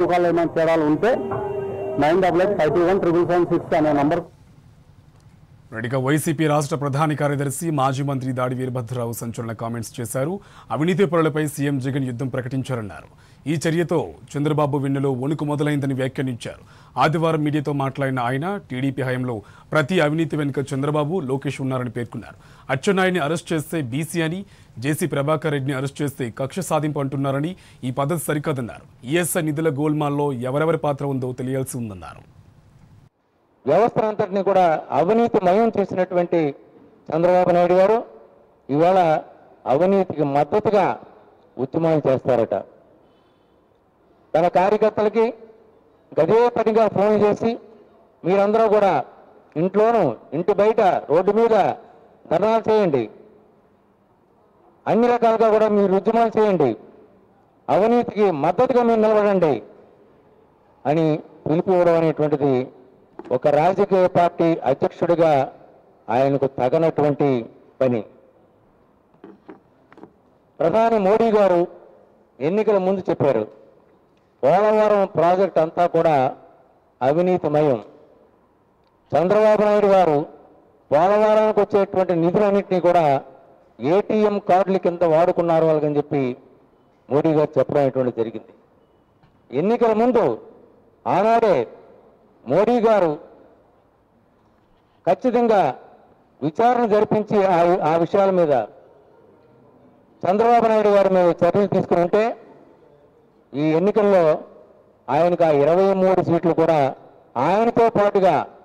protocol ఏమైనా తేడాలు ఉంటే nine double eight five two one triple seven six అనే నంబర్ రెడ్డిగా వైసీపీ రాష్ట్ర ప్రధాన కార్యదర్శి మాజీ మంత్రి దాడి వీరభద్రరావు సంచలన కామెంట్స్ చేశారు అవినీతి పరులపై సీఎం జగన్ యుద్ధం ప్రకటించారన్నారు ఈ చర్యతో చంద్రబాబు వెన్నులో వణుకు మొదలైందని వ్యాఖ్యానించారు ఆదివారం మీడియాతో మాట్లాడిన ఆయన టీడీపీ హయాంలో ప్రతి అవినీతి వెనుక చంద్రబాబు లోకేష్ ఉన్నారని పేర్కొన్నారు అచ్చెన్నాయుడిని అరెస్ట్ చేస్తే బీసీ అని జేసీ ప్రభాకర్ రెడ్డిని అరెస్ట్ చేస్తే కక్ష సాధింపు అంటున్నారని ఈ పద్ధతి సరికాదన్నారు ఈఎస్ఐ నిధుల గోల్మాల్లో ఎవరెవరి పాత్ర ఉందో తెలియాల్సి ఉందన్నారు వ్యవస్థ అంతటిని కూడా అవినీతి మయం చేసినటువంటి చంద్రబాబు నాయుడు గారు ఇవాళ అవినీతికి మద్దతుగా ఉద్యమాలు చేస్తారట తన కార్యకర్తలకి గదే పనిగా ఫోన్ చేసి మీరందరూ కూడా ఇంట్లోనూ ఇంటి బయట రోడ్డు మీద ధర్నాలు చేయండి అన్ని రకాలుగా కూడా మీరు ఉద్యమాలు చేయండి అవినీతికి మద్దతుగా మీరు నిలబడండి అని పిలుపు ఇవ్వడం అనేటువంటిది ఒక రాజకీయ పార్టీ అధ్యక్షుడిగా ఆయనకు తగనటువంటి పని ప్రధాని మోడీ గారు ఎన్నికల ముందు చెప్పారు పోలవరం ప్రాజెక్ట్ అంతా కూడా అవినీతిమయం చంద్రబాబు నాయుడు గారు పోలవరానికి వచ్చేటువంటి నిధులన్నింటినీ కూడా ఏటీఎం కార్డుల కింద వాడుకున్నారు వాళ్ళకని చెప్పి మోడీ గారు చెప్పడం అనేటువంటి జరిగింది ఎన్నికల ముందు ఆనాడే మోడీ గారు ఖచ్చితంగా విచారణ జరిపించి ఆ ఆ విషయాల మీద చంద్రబాబు నాయుడు గారి మీద చర్యలు తీసుకుని ఉంటే ఈ ఎన్నికల్లో ఆయనకు ఆ ఇరవై మూడు సీట్లు కూడా ఆయనతో పాటుగా